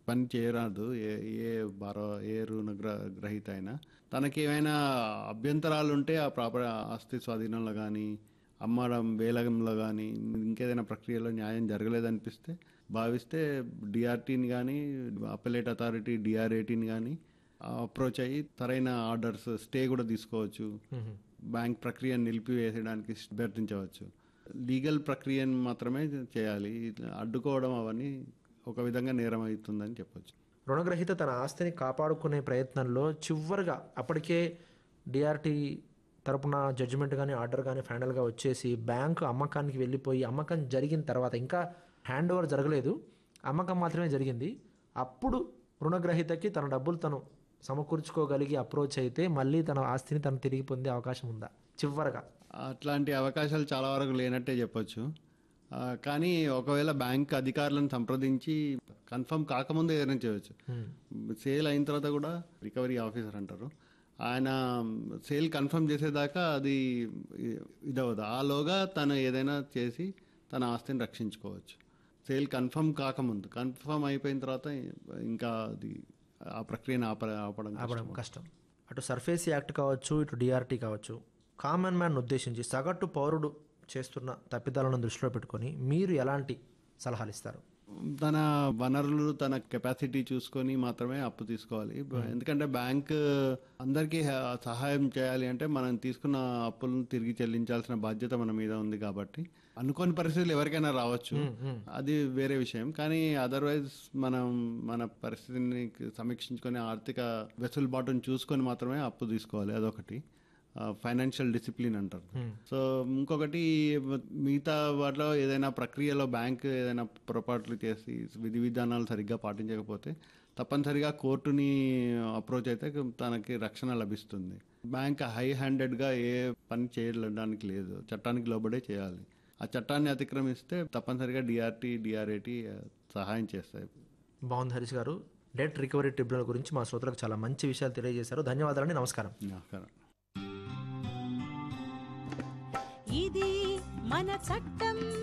పని చేయరాదు ఏ ఏ భారో ఏ రుణ గ్ర- గ్రహీత అయినా తనకి ఏమైనా అభ్యంతరాలు ఉంటే ఆ ప్రాపర్ ఆస్తి స్వాధీనంలో కానీ అమ్మడం వేలంలో కానీ ఇంకేదైనా ప్రక్రియలో న్యాయం జరగలేదనిపిస్తే భావిస్తే డిఆర్టీని కానీ అప్పలేట్ అథారిటీ డిఆర్ఏటీని కానీ అప్రోచ్ అయ్యి సరైన ఆర్డర్స్ స్టే కూడా తీసుకోవచ్చు బ్యాంక్ ప్రక్రియను నిలిపివేయడానికి అభ్యర్థించవచ్చు లీగల్ ప్రక్రియను మాత్రమే చేయాలి అడ్డుకోవడం అవన్నీ ఒక విధంగా నేరం అవుతుందని చెప్పొచ్చు రుణగ్రహీత తన ఆస్తిని కాపాడుకునే ప్రయత్నంలో చివరిగా అప్పటికే డిఆర్టీ తరపున జడ్జిమెంట్ కానీ ఆర్డర్ కానీ ఫైనల్గా వచ్చేసి బ్యాంకు అమ్మకానికి వెళ్ళిపోయి అమ్మకం జరిగిన తర్వాత ఇంకా హ్యాండ్ ఓవర్ జరగలేదు అమ్మకం మాత్రమే జరిగింది అప్పుడు రుణగ్రహీతకి తన డబ్బులు తను సమకూర్చుకోగలిగి అప్రోచ్ అయితే మళ్ళీ తన ఆస్తిని తను తిరిగి పొందే అవకాశం ఉందా చివరగా అట్లాంటి అవకాశాలు చాలా వరకు లేనట్టే చెప్పొచ్చు ఆ, కానీ ఒకవేళ బ్యాంక్ అధికారులను సంప్రదించి కన్ఫర్మ్ కాకముందే ఏదైనా చేయవచ్చు సేల్ అయిన తర్వాత కూడా రికవరీ ఆఫీసర్ అంటారు ఆయన సేల్ కన్ఫర్మ్ చేసేదాకా అది ఇదవదు ఆలోగా తను ఏదైనా చేసి తన ఆస్తిని రక్షించుకోవచ్చు సేల్ కన్ఫర్మ్ కాకముందు కన్ఫర్మ్ అయిపోయిన తర్వాత ఇంకా అది ఆ ప్రక్రియను ఆప ఆపడం కష్టం. ఆపడం కష్టం అటు సర్ఫేస్ యాక్ట్ కావచ్చు ఇటు డిఆర్టీ కావచ్చు కామన్ మ్యాన్ ఉద్దేశించి సగటు పౌరుడు చేస్తున్న తప్పిదాలను దృష్టిలో పెట్టుకొని మీరు ఎలాంటి సలహాలు ఇస్తారు తన వనరులు తన కెపాసిటీ చూసుకొని మాత్రమే అప్పు తీసుకోవాలి ఎందుకంటే బ్యాంక్ అందరికీ హ- సహాయం చేయాలి అంటే మనం తీసుకున్న అప్పులను తిరిగి చెల్లించాల్సిన బాధ్యత మన మీద ఉంది కాబట్టి అనుకోని పరిస్థితులు ఎవరికైనా రావచ్చు అది వేరే విషయం కానీ అదర్వైజ్ మనం మన పరిస్థితిని సమీక్షించుకొని ఆర్థిక వెసులుబాటును చూసుకొని మాత్రమే అప్పు తీసుకోవాలి అదొకటి ఫైనాన్షియల్ డిసిప్లిన్ అంటారు సో ఇంకొకటి మిగతా వాటిలో ఏదైనా ప్రక్రియలో బ్యాంక్ ఏదైనా పొరపాట్లు చేసి విధి విధానాలు సరిగ్గా పాటించకపోతే తప్పనిసరిగా కోర్టుని అప్రోచ్ అయితే తనకి రక్షణ లభిస్తుంది బ్యాంక్ హై హ్యాండెడ్గా ఏ పని చేయడానికి లేదు చట్టానికి లోబడే చేయాలి ఆ చట్టాన్ని అతిక్రమిస్తే తప్పనిసరిగా డిఆర్టీ డిఆర్ఏటి సహాయం చేస్తాయి బాగుంది హరీష్ గారు డెట్ రికవరీ ట్రిబ్యునల్ గురించి మా శ్రోతలకు చాలా మంచి విషయాలు తెలియజేశారు ధన్యవాదాలండి నమస్కారం నమస్కారం ఇది మన చట్టం